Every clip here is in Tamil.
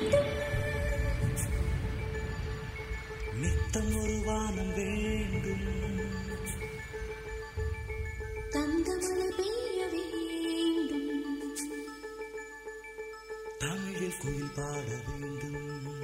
வேண்டும் நித்தம் ஒரு வானம் வேண்டும் தங்கமழை பெய்ய வேண்டும் தமிழில் குயில் பாட வேண்டும்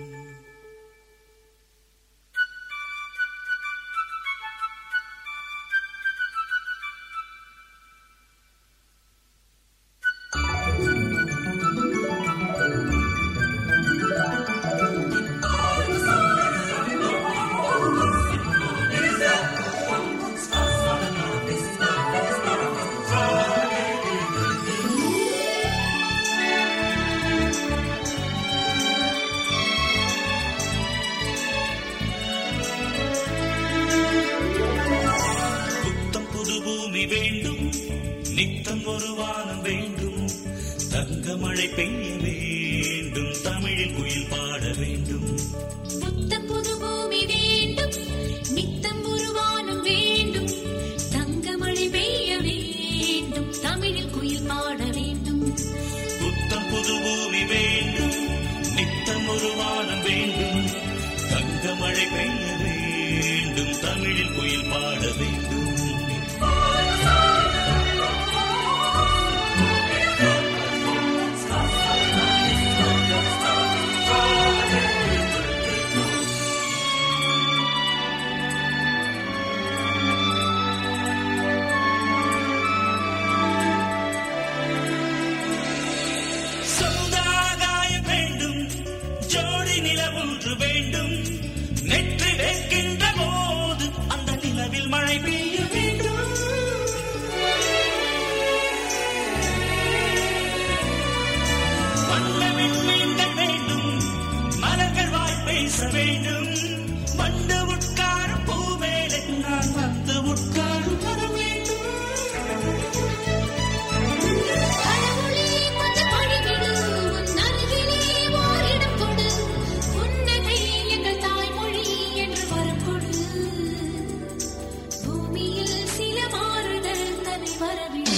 புத்தம் புது பூமி வேண்டும் நித்தம் ஒரு வானம் வேண்டும் தங்க மழை பெய்ய வேண்டும் தமிழில் குயில் பாட வேண்டும் புத்தம் புது பூமி வேண்டும் நித்தம் ஒரு வானம் வேண்டும் தங்கமழை பெய்ய வேண்டும் தமிழில் குயில் பாட வேண்டும் புத்தம் புது பூமி வேண்டும் நித்தம் ஒரு வானம் வேண்டும் தங்க மழை பெய்ய வேண்டும் தமிழில் குயில் பாட வேண்டும் சமுதாயம் வேண்டும் ஜோடி நிலவொன்று வேண்டும் நெற்றி வைக்கின்ற போது அந்த நிலவில் மழை பெய்ய வேண்டும் வண்ண விண்மீன்கள் வேண்டும் மலர்கள் வாய் பேச வேண்டும் வண்டு உட்காரும் பூமேலே நான் வந்து உட்காரும் வர வேண்டும் கடவுளே கொஞ்சம் வழிவிடு உன் அருகிலே ஓரிடம் கொடு புன்னகை எங்கள் தாய்மொழி என்று வரம் கொடு பூமியில் சில மாறுதல் தன்னை வரவிடு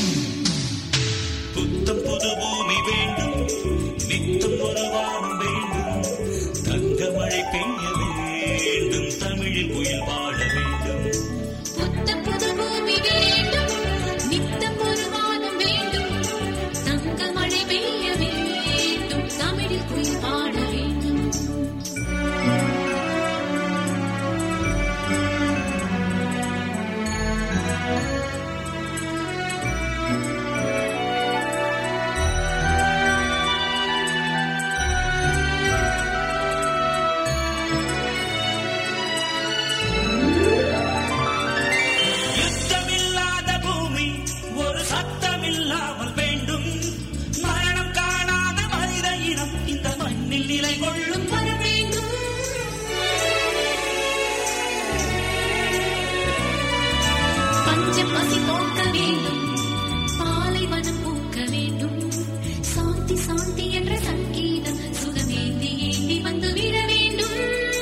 புத்தம் புது பூமி வேண்டும் நித்தம் ஒரு வானம் வேண்டும் தங்க மழை பெய்ய வேண்டும் தமிழில் குயில் பாட வேண்டும் புத்தம் புது பூமி வேண்டும் நித்தம் ஒரு வானம் வேண்டும் தங்க மழை பெய்ய வேண்டும் தமிழில் குயில் பாட வேண்டும் யுத்தமில்லாத பூமி ஒரு சத்தமில்லாமல் வேண்டும் மரணம் காணாத மனித இனம் இந்த மண்ணில் நிலை கொள்ளும் வர வேண்டும் பஞ்சம் பசி போக்க வேண்டும் பாலைவனம் பூக்க வேண்டும் சாந்தி சாந்தி என்ற சங்கீதம் சுகமேந்தி ஏந்தி வந்து விட வேண்டும்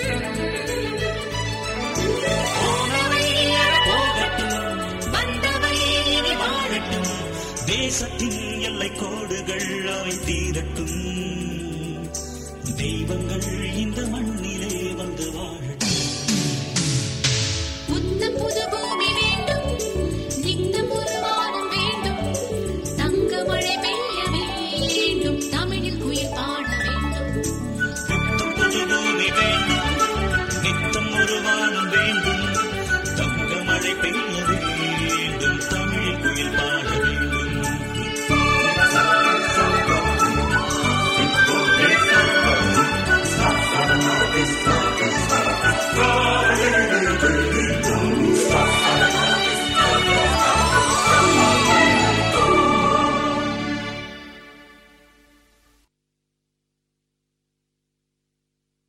போனவை போகட்டும் வந்தவை இனி வாழட்டும் தேசத்தின் எல்லை கோடுகள் அவை தீரட்டும் தெய்வங்கள்